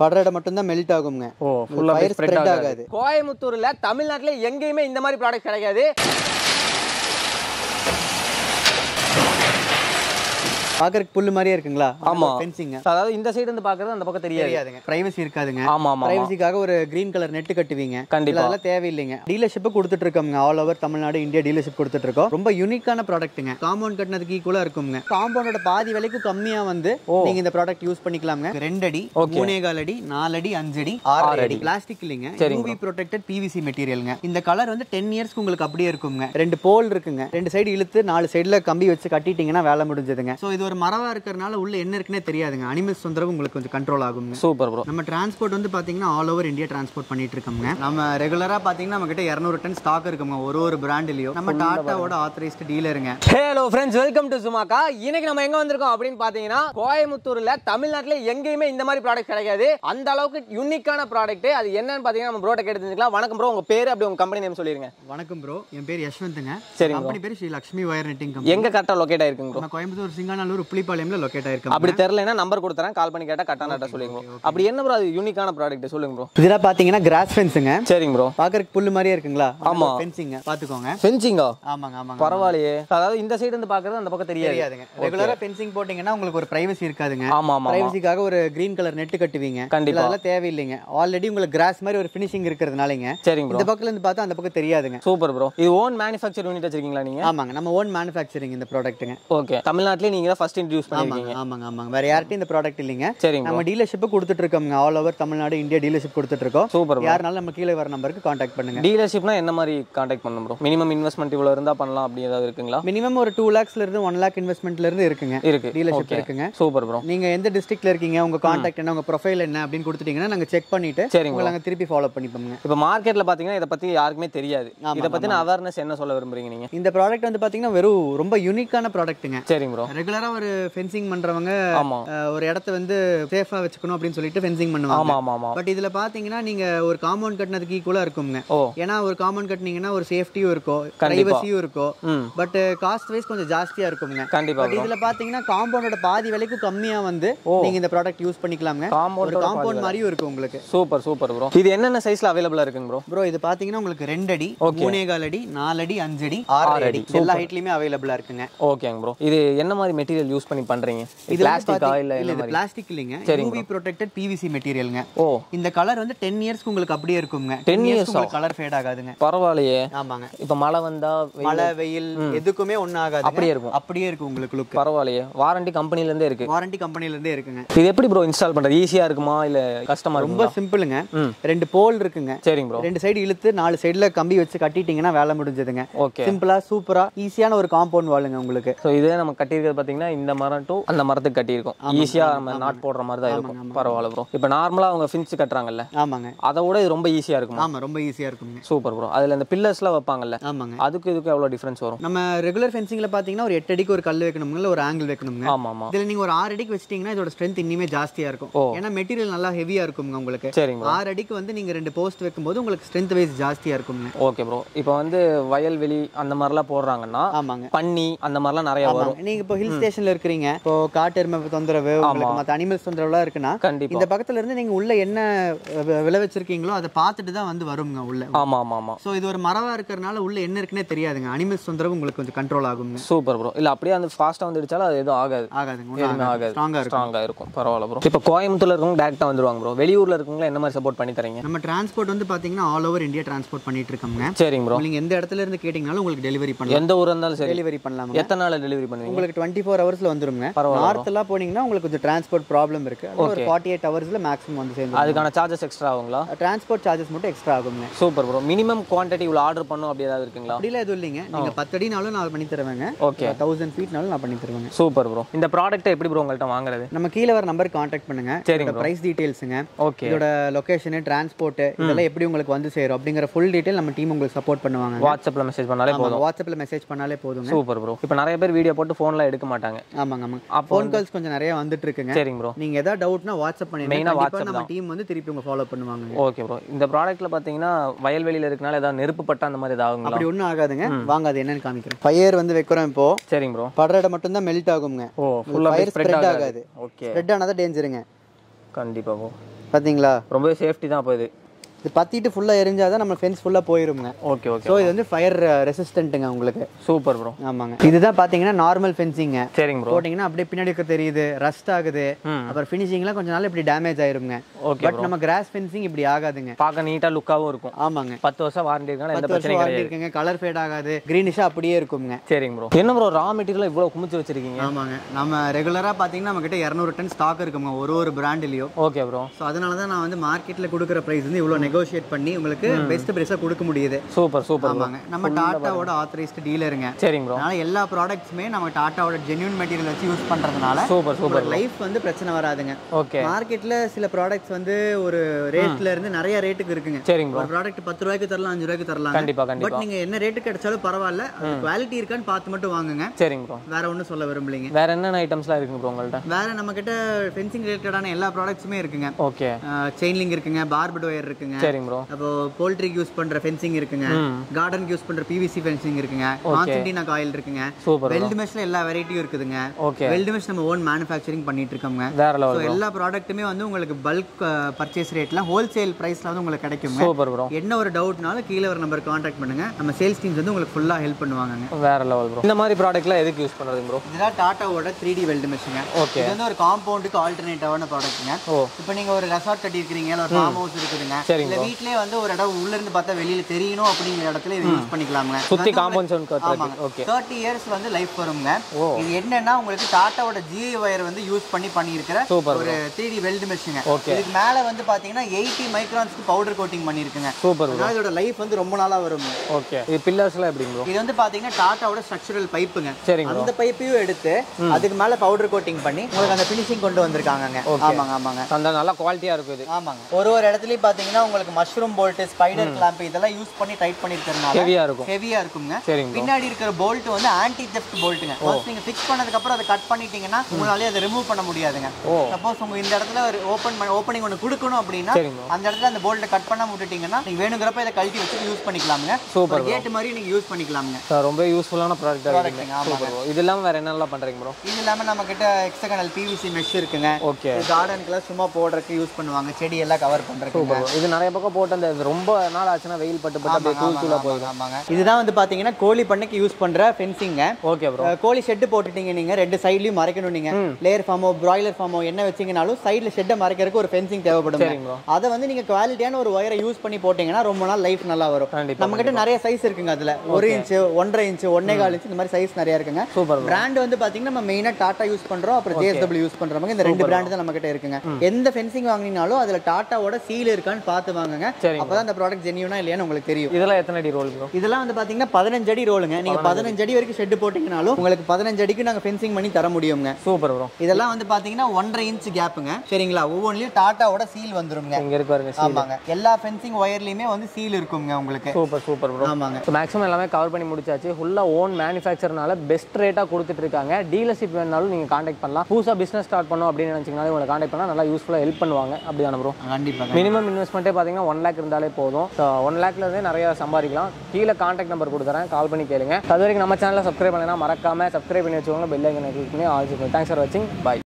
படுற இடம் மட்டும் தான் மெல்ட் ஆகுங்க ஓ ஃபுல்லா ஃபயர் ஸ்ப்ரெட் ஸ்ப்ரெட் ஆகாது ஆகாது கோயம்புத்தூர்ல தமிழ்நாட்டுல எங்கேயுமே இந்த மாதிரி ப்ராடக்ட் கிடைக்காது பாக்குறதுக்கு புல்லு மாதிரியே இருக்குங்களா ஆமா. ஃபென்சிங்க அதாவது இந்த சைடு இருந்து பாக்குறது அந்த பக்கம் தெரியாது தெரியாதுங்க பிரைவசி இருக்காதுங்க ஆமா ஆமா ஆமா. பிரைவசிக்காக ஒரு கிரீன் கலர் நெட் கட்டுவீங்க கண்டிப்பா. இதுல அதெல்லாம் தேவையில்லைங்க டீலர்ஷிப் கொடுத்துட்டு இருக்கோங்க all over Tamil Nadu India dealership கொடுத்துட்டு இருக்கோம் ரொம்ப யூனிக்கான ப்ராடக்ட்டுங்க காம்பவுண்ட் கட்டினதுக்கு ஈக்குவலா இருக்குங்க காம்பவுண்டோட பாதி விலைக்கு கம்மியா வந்து நீங்க இந்த ப்ராடக்ட் யூஸ் பண்ணிக்கலாங்க ரெண்டு அடி மூணே கால் அடி நாலு அடி அஞ்சு அடி ஆறு அடி பிளாஸ்டிக் இல்லைங்க யூவி ப்ரொடெக்டட் பிவிசி மெட்டீரியல்ங்க இந்த கலர் வந்து டென் இயர்ஸ்க்கு உங்களுக்கு அப்படியே இருக்குங்க ரெண்டு போல் இருக்குங்க ரெண்டு சைடு இழுத்து நாலு சைடுல கம்பி வச்சு கட்டிட்டீங்கன்னா வேலை முடிஞ்சதுங்க சோ இது ஒரு மரவா இருக்கிறனால உள்ள என்ன இருக்குன்னே தெரியாதுங்க அனிமல்ஸ் தொந்தரவு உங்களுக்கு கொஞ்சம் கண்ட்ரோல் ஆகுங்க சூப்பர் ப்ரோ நம்ம டிரான்ஸ்போர்ட் வந்து பாத்தீங்கன்னா ஆல் ஓவர் இந்தியா டிரான்ஸ்போர்ட் பண்ணிட்டு இருக்கோங்க நம்ம ரெகுலரா பாத்தீங்கன்னா நம்ம கிட்ட 200 டன் ஸ்டாக் இருக்குங்க ஒரு ஒரு பிராண்ட்லயும் நம்ம டாட்டாவோட ஆத்தரைஸ்டு டீலருங்க ஹலோ ஃப்ரெண்ட்ஸ் வெல்கம் டு சுமாக்கா இன்னைக்கு நம்ம எங்க வந்திருக்கோம் அப்படின்னு பாத்தீங்கன்னா கோயம்புத்தூர்ல தமிழ்நாட்டுல எங்கேயுமே இந்த மாதிரி ப்ராடக்ட் கிடைக்காது அந்த அளவுக்கு யூனிக்கான ப்ராடக்ட் அது என்னன்னு பாத்தீங்கன்னா நம்ம ப்ரோட்ட கேட்டு தெரிஞ்சுக்கலாம் வணக்கம் ப்ரோ உங்க பேரு அப்படி உங்க கம்பெனி நேம் சொல்லிருங்க வணக்கம் ப்ரோ என் பேர் யஷ்வந்த்ங்க சரிங்க கம்பெனி பேர் Sri Lakshmi wire netting company எங்க கரெக்டா லொகேட் ஆயிருக்குங்க bro? நம்ம கோயம்புத்தூர் சிங்கானல்லூர் புளிப்பாளையம்ல லொகேட் ஆயிருக்கோம் அப்படி தெரியலனா நம்பர் கொடுத்துறேன் கால் பண்ணி கேட்டா கரெக்டான அட்ரஸ் சொல்லுங்க bro. அப்படி என்ன ப்ரோ அது யூனிக்கான ப்ராடக்ட் சொல்லுங்க ப்ரோ இதெல்லாம் பாத்தீங்கன்னா கிராஸ் ஃபென்ஸுங்க சரிங்க ப்ரோ பாக்குறதுக்கு புல்லு மாதிரியே இருக்குங்களா ஆமா. ஃபென்சிங்க பாத்துக்கோங்க ஃபென்சிங்கா ஆமாங்க ஆமாங்க பரவாயில்லையே அதாவது இந்த சைடு இருந்து பாக்குறது அந்த பக்கம் தெரியாது தெரியாதுங்க ரெகுலரா ஃபென்சிங் போட்டீங்கன்னா உங்களுக்கு ஒரு பிரைவசி இருக்காதுங்க ஆமா ஆமா பிரைவசிக்காக ஒரு கிரீன் கலர் நெட் கட்டுவீங்க கண்டிப்பா. இதுல அதெல்லாம் தேவையில்லைங்க ஆல்ரெடி உங்களுக்கு கிராஸ் மாதிரி ஒரு ஃபினிஷிங் இருக்கிறதுனாலங்க சரிங்க ப்ரோ இந்த பக்கத்துல இருந்து பார்த்தா அந்த பக்கம் தெரியாதுங்க சூப்பர் ப்ரோ இது ஓன் மேனுஃபேக்சர் யூனிட் வச்சிருக்கீங்களா நீங்க ஆமாங்க நம்ம ஓன் மேனுஃபேக்சரிங் இந்த ப்ராடக்ட்டுங்க ஓகே தமிழ்நாட்டிலே நீங்க தான் ஃபர்ஸ்ட் இன்ட்ரூஸ் ஆமாங்க பண்ணிருக்கீங்க ஆமாங்க ஆமாங்க வேற யார்ட்டையும் இந்த ப்ராடக்ட் இல்லைங்க சரிங்க நம்ம டீலர்ஷிப் கொடுத்துட்டு இருக்கோங்க all over Tamil Nadu India dealership கொடுத்துட்டு இருக்கோம் சூப்பர் யாருனாலும் நம்ம கீழே வர நம்பருக்கு காண்டாக்ட் பண்ணுங்க டீலர்ஷிப்னா என்ன மாதிரி காண்டாக்ட் பண்ணணும் ப்ரோ மினிமம் இன்வெஸ்ட்மெண்ட் இவ்வளவு இருந்தா பண்ணலாம் அப்படி ஏதாவது இருக்குங்களா மினிமம் ஒரு டூ லேக்ஸ்ல இருந்து ஒன் லேக் இன்வெஸ்ட்மெண்ட்ல இருந்து இருக்குங்க இருக்கு டீலர்ஷிப் ஓகே இருக்குங்க சூப்பர் ப்ரோ நீங்க எந்த டிஸ்ட்ரிக்ட்ல இருக்கீங்க உங்க காண்டாக்ட் என்ன உங்க ப்ரொஃபைல் என்ன அப்படின்னு கொடுத்துட்டீங்கன்னா நாங்க செக் பண்ணிட்டு சரிங்க உங்களை நாங்க திருப்பி ஃபாலோ பண்ணிப்போங்க இப்போ மார்க்கெட்ல பாத்தீங்கன்னா இதை பத்தி யாருக்குமே தெரியாது இதை பத்தின அவேர்னஸ் என்ன சொல்ல விரும்புறீங்க நீங்க இந்த ப்ராடக்ட் வந்து பாத்தீங்கன்னா வெறும் ரொம்ப யூனிக்கான ப்ராடக்ட்டுங்க சரிங்க ப்ரோ ரெகுலரா ஒரு ஃபென்சிங் பண்றவங்க ஆமா அஹ், ஒரு இடத்த வந்து சேஃபா வச்சுக்கணும் அப்படின்னு சொல்லிட்டு ஃபென்சிங் பண்ணுவாங்க ஆமா ஆமா ஆமா பட் இதுல பாத்தீங்கன்னா நீங்க ஒரு காம்பவுண்ட் கட்டினதுக்கு ஈக்குவலா இருக்குங்க ஓ ஏன்னா ஒரு காம்பவுண்ட் கட்டினீங்கன்னா ஒரு சேஃப்டியும் இருக்கும் கண்டிப்பா. பிரைவசியும் இருக்கும் ம் பட் காஸ்ட் வைஸ் கொஞ்சம் ஜாஸ்தியா இருக்குங்க கண்டிப்பா பட் இதுல பாத்தீங்கன்னா காம்பவுண்டோட பாதி விலைக்கு கம்மியா வந்து நீங்க இந்த ப்ராடக்ட் யூஸ் பண்ணிக்கலாங்க ஒரு காம்பவுண்டோட காம்பவுண்ட் மாதிரியும் இருக்கும் உங்களுக்கு சூப்பர் சூப்பர் ப்ரோ இது என்னென்ன சைஸ்ல அவைலபிளா இருக்குங்க ப்ரோ ப்ரோ இது பாத்தீங்கன்னா உங்களுக்கு ரெண்டு அடி மூணே கால் அடி நாலு அடி அஞ்சு அடி ஆறு அடி எல்லா ஹைட்லயுமே அவைலபிளா இருக்குங்க ஓகேங்க ப்ரோ இது என்ன மாதிரி மெட்டீரியல் யூஸ் பண்ணி பண்றீங்க இது பிளாஸ்டிக்கா இல்ல இல்ல என்ன இது மாதிரி பிளாஸ்டிக் இல்லைங்க யூவி ப்ரொடெக்டட் பிவிசி மெட்டீரியல்ங்க ஓ இந்த கலர் வந்து டென் இயர்ஸ்க்கு உங்களுக்கு அப்படியே இருக்குங்க 10 டென் years இயர்ஸ் உங்களுக்கு கலர் ஃபேட் ஆகாதுங்க பரவாயில்லையே ஆமாங்க இப்போ மழை வந்தா வெயில் மழை வெயில் எதுக்குமே ஒண்ணும் ஆகாது அப்படியே இருக்கும். அப்படியே இருக்கும் உங்களுக்கு லுக் பரவாயில்லையே வாரண்டி கம்பெனில இருந்தே இருக்கு வாரண்டி கம்பெனில இருந்தே இருக்குங்க இது எப்படி ப்ரோ இன்ஸ்டால் பண்றது ஈஸியா இருக்குமா இல்ல கஷ்டமா ரொம்ப இருக்குமா சிம்பிளுங்க ம். ரெண்டு போல் இருக்குங்க சரிங்க ப்ரோ ரெண்டு சைடு இழுத்து நாலு சைடுல கம்பி வச்சு கட்டிட்டீங்கன்னா வேலை முடிஞ்சதுங்க ஓகே சிம்பிளா சூப்பரா ஈஸியான ஒரு காம்பவுண்ட் வாளுங்க உங்களுக்கு ஸோ இதே நம்ம கட்டியிருக்கிறது பார்த்தீங்கன்னா இந்த மரம் டு அந்த மரத்துக்கு கட்டியிருக்கோம் ஈஸியா நம்ம நாட் போடுற மாதிரி தான் இருக்கும் பரவாயில்ல ப்ரோ இப்போ நார்மலா அவங்க ஃபின்ச் கட்டுறாங்கல்ல ஆமாங்க அதை விட இது ரொம்ப ஈஸியா இருக்குமா ஆமா ரொம்ப ஈஸியா இருக்குங்க சூப்பர் ப்ரோ அதுல இந்த பில்லர்ஸ்லாம் வைப்பாங்கல்ல ஆமாங்க அதுக்கு இதுக்கு எவ்வளவு டிஃபரன்ஸ் வரும் நம்ம ரெகுலர் ஃபென்சிங்ல பாத்தீங்கன்னா ஒரு எட்டு அடிக்கு ஒரு கல் வைக்கணுங்க இல்ல ஒரு ஆங்கிள் வைக்கணுங்க ஆமா ஆமா இதுல நீங்க ஒரு ஆறு அடிக்கு வச்சிட்டீங்கன்னா இதோட ஸ்ட்ரென்த் இன்னுமே ஜாஸ்தியா இருக்கும் ஓ. ஏன்னா மெட்டீரியல் நல்லா ஹெவியா இருக்குங்க உங்களுக்கு சரிங்க ப்ரோ ஆறு அடிக்கு வந்து நீங்க ரெண்டு போஸ்ட் வைக்கும்போது உங்களுக்கு ஸ்ட்ரென்த் வைஸ் ஜாஸ்தியா இருக்குங்க ஓகே ப்ரோ இப்போ வந்து வயல்வெளி அந்த மாதிரிலாம் போடுறாங்கன்னா ஆமாங்க பன்னி அந்த மாதிரிலாம் நிறைய வரும் ஆமாங்க. நீங்க இப்போ ஹில் ஸ்டேஷன்ல இருக்கிறீங்க இப்போ காட்டு எருமை தொந்தரவு உங்களுக்கு மத்த அனிமல்ஸ் தொந்தரவுலாம் இருக்குன்னா கண்டிப்பா இந்த பக்கத்துல இருந்து நீங்க உள்ள என்ன அஹ், விளை வச்சிருக்கீங்களோ அதை பார்த்துட்டு தான் வந்து வருங்க உள்ள ஆமா ஆமா ஆமா சோ இது ஒரு மரவா இருக்கிறனால உள்ள என்ன இருக்குன்னே தெரியாதுங்க அனிமல்ஸ் தொந்தரவு உங்களுக்கு கொஞ்சம் கண்ட்ரோல் ஆகுங்க சூப்பர் ப்ரோ இல்ல அப்படியே அந்த ஃபாஸ்டா வந்து அடிச்சாலும் அது எதுவும் ஆகாது ஆகாதுங்க எதுவுமே ஆகாது ஸ்ட்ராங்கா இருக்கும் ஸ்ட்ராங்கா இருக்கும் பரவாயில்ல ப்ரோ இப்போ கோயம்புத்தூர்ல இருக்கவங்க டேரக்டா வந்துருவாங்க ப்ரோ வெளியூர்ல இருக்கவங்க என்ன மாதிரி சப்போர்ட் பண்ணி தரீங்க நம்ம டிரான்ஸ்போர்ட் வந்து பாத்தீங்கன்னா ஆல் ஓவர் இந்தியா டிரான்ஸ்போர்ட் பண்ணிட்டு இருக்கோங்க சரிங்க ப்ரோ நீங்க எந்த இடத்துல இருந்து கேட்டீங்கனாலும் உங்களுக்கு டெலிவரி பண்ணலாம் எந்த ஊரா இருந்தாலும் சரி டெலிவரி பண்ணலாம் எத்தனை நாள் டெலிவரி பண்ணுவீங்க உங்களுக்கு டுவெண்ட்டி ஃபோர் ஹவர்ஸ்ல வந்துருங்க பரவாயில்ல நார்த் எல்லாம் போனீங்கன்னா உங்களுக்கு கொஞ்சம் டிரான்ஸ்போர்ட் ப்ராப்ளம் இருக்கு அது ஒரு ஃபார்ட்டி எயிட் ஹவர்ஸ்ல மேக்ஸிமம் வந்து சேர்ந்து அதுக்கான சார்ஜஸ் எக்ஸ்ட்ரா ஆகுங்களா டிரான்ஸ்போர்ட் சார்ஜஸ் மட்டும் எக்ஸ்ட்ரா ஆகுங்க சூப்பர் ப்ரோ மினிமம் குவான்டிட்டி இவ்வளோ ஆர்டர் பண்ணும் அப்படி ஏதாவது இருக்குங்களா அப்படிலாம் எதுவும் இல்லைங்க நீங்க பத்து அடினாலும் நான் பண்ணி தருவேங்க ஓகே தௌசண்ட் ஃபீட்னாலும் நான் பண்ணி தருவேங்க சூப்பர் ப்ரோ இந்த ப்ராடக்ட்டை எப்படி ப்ரோ உங்கள்கிட்ட வாங்குறது நம்ம கீழே வர நம்பருக்கு காண்டாக்ட் பண்ணுங்க சரிங்க ப்ரோ பிரைஸ் டீடைல்ஸுங்க ஓகே இதோட லொகேஷன் டிரான்ஸ்போர்ட் இதெல்லாம் எப்படி உங்களுக்கு வந்து சேரும் அப்படிங்கிற ஃபுல் டீடைல் நம்ம டீம் உங்களுக்கு சப்போர்ட் பண்ணுவாங்க வாட்ஸ்அப்ல மெசேஜ் பண்ணாலே போதும் வாட்ஸ்அப்ல மெசேஜ் பண்ணாலே போதுங்க சூப்பர் ப்ரோ இப்போ நிறைய பேர் வீடியோ போட்டு ஃபோன்லாம் எடுக்க மாட்டாங்க ஆமாங்க ஆமாங்க ஃபோன் கால்ஸ் கொஞ்சம் நிறைய வந்துட்டு இருக்குங்க சரிங்க ப்ரோ நீங்க ஏதாவது டவுட்னா வாட்ஸ்அப் Main ஆ பண்ணிடுங்க WhatsApp நம்ம டீம் வந்து திருப்பி உங்க ஃபாலோ பண்ணுவாங்க ஓகே ப்ரோ இந்த ப்ராடக்ட்ல பார்த்தீங்கன்னா வயல்வெளியில இருக்கனால ஏதாவது நெருப்பு பட்டா அந்த மாதிரி ஏதாவது ஆகுங்களா அப்படி ஒன்றும் ஆகாதுங்க வாங்க அது என்னன்னு காமிக்கிறேன் ஃபயர் வந்து வைக்கிறோம் இப்போ சரிங்க ப்ரோ படுற இடம் மட்டும் தான் மெல்ட் ஆகுங்க ஓ ஃபுல்லாக ஃபயர் ஸ்ப்ரெட் ஸ்ப்ரெட் ஆகாது ஆகாது ஓகே ஸ்ப்ரெட் ஆனதா டேஞ்சருங்க கண்டிப்பா ப்ரோ பார்த்தீங்களா ரொம்பவே சேஃப்டி தான் அப்போ இது இது பத்திட்டு ஃபுல்லாக எரிஞ்சாதான் நம்ம ஃபென்ஸ் ஃபுல்லாக போயிருங்க ஓகே ஓகே ஸோ இது வந்து ஃபயர் ரெசிஸ்டன்ட்டுங்க உங்களுக்கு சூப்பர் ப்ரோ ஆமாங்க இதுதான் பார்த்தீங்கன்னா நார்மல் ஃபென்சிங்க சரிங்க ப்ரோ போட்டிங்கன்னா அப்படியே பின்னாடி இருக்க தெரியுது ரஸ்ட் ஆகுது ம். அப்புறம் ஃபினிஷிங்லாம் கொஞ்ச நாள் இப்படி டேமேஜ் ஆயிருங்க ஓகே பட் நம்ம கிராஸ் ஃபென்சிங் இப்படி ஆகாதுங்க பார்க்க நீட்டாக லுக்காகவும் இருக்கும் ஆமாங்க பத்து வருஷம் வாரண்டி இருக்கான எந்த பத்து வருஷம் பிரச்சனையும் வாரண்டி கிடையாது இருக்குங்க கலர் ஃபேட் ஆகாது க்ரீனிஷாக அப்படியே இருக்குங்க சரிங்க ப்ரோ என்ன ப்ரோ ரா மெட்டீரியல் இவ்வளோ குமிச்சு வச்சிருக்கீங்க ஆமாங்க நம்ம ரெகுலராக பார்த்தீங்கன்னா நம்ம கிட்ட இரநூறு டன் ஸ்டாக் இருக்குங்க ஒரு ஒரு பிராண்ட்லயும் ஓகே ப்ரோ ஸோ அதனால தான் நான் வந்து மார்க்கெட்டில் கொடுக்குற ப்ரைஸ் வந்து இவ்வளோ நெகோஷியேட் பண்ணி உங்களுக்கு பெஸ்ட் ப்ரைஸாக கொடுக்க முடியுது சூப்பர் சூப்பர் ஆமாங்க நம்ம டாட்டாவோட ஆத்தரைஸ்டு டீலருங்க சரிங்க ப்ரோ அதனால எல்லா ப்ராடக்ட்ஸுமே நம்ம டாட்டாவோட ஜென்யூன் மெட்டீரியல் வச்சு யூஸ் பண்றதுனால சூப்பர் சூப்பர் லைஃப் வந்து பிரச்சனை வராதுங்க ஓகே மார்க்கெட்ல சில ப்ராடக்ட்ஸ் வந்து ஒரு ரேட்ல இருந்து நிறைய ரேட்டுக்கு இருக்குங்க சரிங்க ப்ரோ ஒரு ப்ராடக்ட் பத்து ரூபாய்க்கு தரலாம் அஞ்சு ரூபாய்க்கு தரலாம் கண்டிப்பா பட் கண்டிப்பா நீங்க என்ன ரேட்டுக்கு கிடைச்சாலும் பரவாயில்ல குவாலிட்டி இருக்கான்னு பார்த்து மட்டும் வாங்குங்க சரிங்க ப்ரோ வேற ஒன்றும் சொல்ல விரும்பலைங்க வேற என்னென்ன ஐட்டம்ஸ்லாம் இருக்குங்க ப்ரோ உங்கள்கிட்ட வேற நம்ம கிட்ட ஃபென்சிங் ரிலேட்டடான எல்லா ப்ராடக்ட்ஸுமே இருக்குங்க ஓகே செயின்லிங் இருக்குங்க பார்பட் ஒயர் இருக்குங்க சரிங்க ப்ரோ அப்போ போல்ட்ரிக்கு யூஸ் பண்ற ஃபென்சிங் இருக்குங்க ம் கார்டனுக்கு யூஸ் பண்ற பிவிசி ஃபென்சிங் இருக்குங்க கான்சென்டினா காயில் இருக்குங்க சூப்பர் வெல்ட் மெஷ்ல எல்லா வெரைட்டியும் இருக்குதுங்க ஓகே வெல்ட் மெஷ் நம்ம ஓன் மேனுஃபேக்சரிங் பண்ணிட்டு இருக்கோங்க வேற ஸோ லெவல் எல்லா ப்ராடக்ட்டுமே வந்து உங்களுக்கு பல்க் பர்ச்சேஸ் ரேட்ல ஹோல்சேல் பிரைஸ்ல வந்து உங்களுக்கு கிடைக்குங்க சூப்பர் ப்ரோ என்ன ஒரு டவுட்னாலும் கீழே ஒரு நம்பர் காண்டாக்ட் பண்ணுங்க நம்ம சேல்ஸ் டீம்ஸ் வந்து உங்களுக்கு ஃபுல்லா ஹெல்ப் பண்ணுவாங்க வேற லெவல் ப்ரோ இந்த மாதிரி ப்ராடக்ட்லாம் எதுக்கு யூஸ் பண்ணுறது ப்ரோ இதுதான் டாட்டாவோட த்ரீ டி வெல்ட் மெஷிங்க ஓகே இது வந்து ஒரு காம்பவுண்டுக்கு ஆல்டர்னேட்டிவான ப்ராடக்ட்டுங்க ஓ இப்போ நீங்க ஒரு ரெசார்ட் கட்டி இருக்கீங்க இல்ல ஒரு ஃபார்ம் ஹவுஸ் இருக்குதுங்க சரிங்க இல்ல வீட்லயே வந்து ஒரு இடம் உள்ள இருந்து பார்த்தா வெளியில தெரியணும் அப்படிங்கிற இடத்துல இது யூஸ் பண்ணிக்கலாங்க சுற்றி காம்பவுண்ட் சவுண்ட் கட்டுறது ஆமாங்க ஓகே தேர்ட்டி இயர்ஸ் வந்து லைஃப் வருங்க ஓ. இது என்னன்னா உங்களுக்கு டாட்டாவோட ஜிஐ ஒயர் வந்து யூஸ் பண்ணி பண்ணியிருக்கிற சூப்பர் ஒரு த்ரீ டி வெல்ட் மெஷிங்க ஓகே இதுக்கு மேல வந்து பாத்தீங்கன்னா எயிட்டி மைக்ரான்ஸ்க்கு பவுடர் கோட்டிங் பண்ணியிருக்குங்க சூப்பர் ப்ரோ அதனால இதோட லைஃப் வந்து ரொம்ப நாளா வரும் ஓகே இது பில்லர்ஸ்லாம் எப்படிங்க ப்ரோ இது வந்து பாத்தீங்கன்னா டாட்டாவோட ஸ்ட்ரக்சரல் பைப்புங்க சரிங்க ப்ரோ அந்த பைப்பையும் எடுத்து அதுக்கு மேல பவுடர் கோட்டிங் பண்ணி உங்களுக்கு அந்த ஃபினிஷிங் கொண்டு வந்திருக்காங்கங்க ஆமாங்க ஆமாங்க அந்த நல்லா குவாலிட்டியாக இருக்கும் இது ஆமாங்க ஒரு ஒரு இடத்துலயும் பாத்தீங்கன்னா உங்களுக்கு மஷ்ரூம் போல்ட் ஸ்பைடர் கிளாம்ப் இதெல்லாம் யூஸ் பண்ணி டைட் பண்ணிருக்கிறதுனால ஹெவியாக இருக்கும் ஹெவியா இருக்குங்க சரிங்க ப்ரோ பின்னாடி இருக்கிற போல்ட் வந்து ஆன்டி தெஃப்ட் போல்ட்டுங்க ஒன்ஸ் நீங்க ஃபிக்ஸ் பண்ணதுக்கு அப்புறம் அதை கட் பண்ணிட்டீங்கன்னா உங்களாலே அதை ரிமூவ் பண்ண முடியாதுங்க ஓ சப்போஸ் உங்க இந்த இடத்துல ஒரு ஓப்பன் ஓப்பனிங் ஒன்று கொடுக்கணும் அப்படின்னா சரிங்க ப்ரோ அந்த இடத்துல அந்த போல்ட்டை கட் பண்ண விட்டுட்டீங்கன்னா நீங்க வேணுங்கிறப்ப இதை கழட்டி வச்சு யூஸ் பண்ணிக்கலாமுங்க சூப்பர் கேட் மாதிரி நீங்க யூஸ் பண்ணிக்கலாமுங்க சார் ரொம்ப யூஸ்ஃபுல்லான ப்ராடக்டாக இருக்குங்க ப்ராடக்ட்டுங்க ஆமாங்க சூப்பர் ப்ரோ இது இல்லாமல் வேற என்னெல்லாம் பண்ணுறீங்க ப்ரோ இது இல்லாம நம்ம கிட்ட எக்ஸகனல் பிவிசி மெஷ் இருக்குங்க ஓகே கார்டனுக்குலாம் சும்மா போடுறதுக்கு யூஸ் பண்ணுவாங்க செடி எல்லாம் கவர் பண்றதுக்கு சூப்பர் ப்ரோ இது நிறைய பக்கம் போட்டு அந்த ரொம்ப நாள் ஆச்சுன்னா வெயில் பட்டு பட்டு அப்படியே தூள் தூளாக போயிடும் ஆமாங்க இதுதான் வந்து பாத்தீங்கன்னா கோழி பண்ணைக்கு யூஸ் பண்ற ஃபென்சிங்க ஓகே ப்ரோ கோழி ஷெட் போட்டுட்டீங்க நீங்க ரெண்டு சைட்லயும் மறைக்கணும் நீங்க லேயர் ஃபார்மோ பிராய்லர் ஃபார்மோ என்ன வச்சீங்கனாலும் சைடுல ஷெட்டை மறைக்கிறதுக்கு ஒரு ஃபென்சிங் தேவைப்படும் சரிங்க ப்ரோ அதை வந்து நீங்க குவாலிட்டியான ஒரு ஒயரை யூஸ் பண்ணி போட்டீங்கன்னா ரொம்ப நாள் லைஃப் நல்லா வரும் கண்டிப்பா நம்ம கிட்ட நிறைய சைஸ் இருக்குங்க அதுல ஒரு இன்ச்சு ஒன்றரை இன்ச்சு ஒன்னே கால் இன்ச்சு இந்த மாதிரி சைஸ் நிறைய இருக்குங்க சூப்பர் ப்ரோ பிராண்ட் வந்து பாத்தீங்கன்னா நம்ம மெயினா டாடா யூஸ் பண்றோம் அப்புறம் ஜேஎஸ்டபிள்யூ யூஸ் பண்றோம் இந்த ரெண்டு பிராண்ட் தான் நம்ம கிட்ட இருக்குங்க எந்த ஃபென்சிங் வாங்குனீங்கனாலும் அதுல டாட்டாவோட சீல் இருக்கான்னு பார்த்து வாங்குங்க சரிங்க அப்பதான் அந்த ப்ராடக்ட் ஜென்யூனா இல்லையான்னு உங்களுக்கு தெரியும் இதெல்லாம் எத்தனை அடி ரோல் ப்ரோ இதெல்லாம் வந்து பாத்தீங்கன்னா பதினஞ்சு அடி ரோலுங்க நீங்க பதினஞ்சு அடி வரைக்கும் ஷெட் போட்டீங்கனாலும் உங்களுக்கு பதினஞ்சு அடிக்கு நாங்க ஃபென்சிங் பண்ணி தர முடியுங்க சூப்பர் ப்ரோ இதெல்லாம் வந்து பாத்தீங்கன்னா ஒன்றரை இன்ச் கேப்புங்க சரிங்களா ஒவ்வொன்றிலயும் டாட்டாவோட சீல் வந்துருங்க இங்க இருக்கு பாருங்க ஆமாங்க எல்லா ஃபென்சிங் ஒயர்லயுமே வந்து சீல் இருக்குங்க உங்களுக்கு சூப்பர் சூப்பர் ப்ரோ ஆமாங்க ஸோ மேக்ஸிமம் எல்லாமே கவர் பண்ணி முடிச்சாச்சு ஃபுல்லாக ஓன் மேனுஃபேக்சர்னால பெஸ்ட் ரேட்டாக கொடுத்துட்டு இருக்காங்க டீலர்ஷிப் வேணாலும் நீங்கள் காண்டாக்ட் பண்ணலாம் புதுசாக பிஸ்னஸ் ஸ்டார்ட் பண்ணணும் அப்படின்னு நினச்சிங்கனாலே உங்களை காண்டாக்ட் பண்ணால் நல்லா யூஸ்ஃபுல்லாக ஹெல்ப் பண்ணுவாங்க அப்படிதானே ப்ரோ கண்டிப்பா மினிமம் இன்வெஸ்ட்மெண்ட்டே பார்த்தீங்கன்னா ஒன் லேக் இருந்தாலே போதும் ஸோ ஒன் லேக்ல இருந்தே நிறைய சம்பாதிக்கலாம் கீழே காண்டாக்ட் நம்பர் கொடுத்துறேன் கால் பண்ணி கேளுங்க அது வரைக்கும் நம்ம சேனலை சப்ஸ்கிரைப் பண்ணலைன்னா மறக்காம சப்ஸ்கிரைப் பண்ணி வச்சுக்கோங்க பெல் ஐக்கனை கிளிக் பண்ணி ஆல் தேங்க்ஸ் ஃபார் வாட்சிங் பை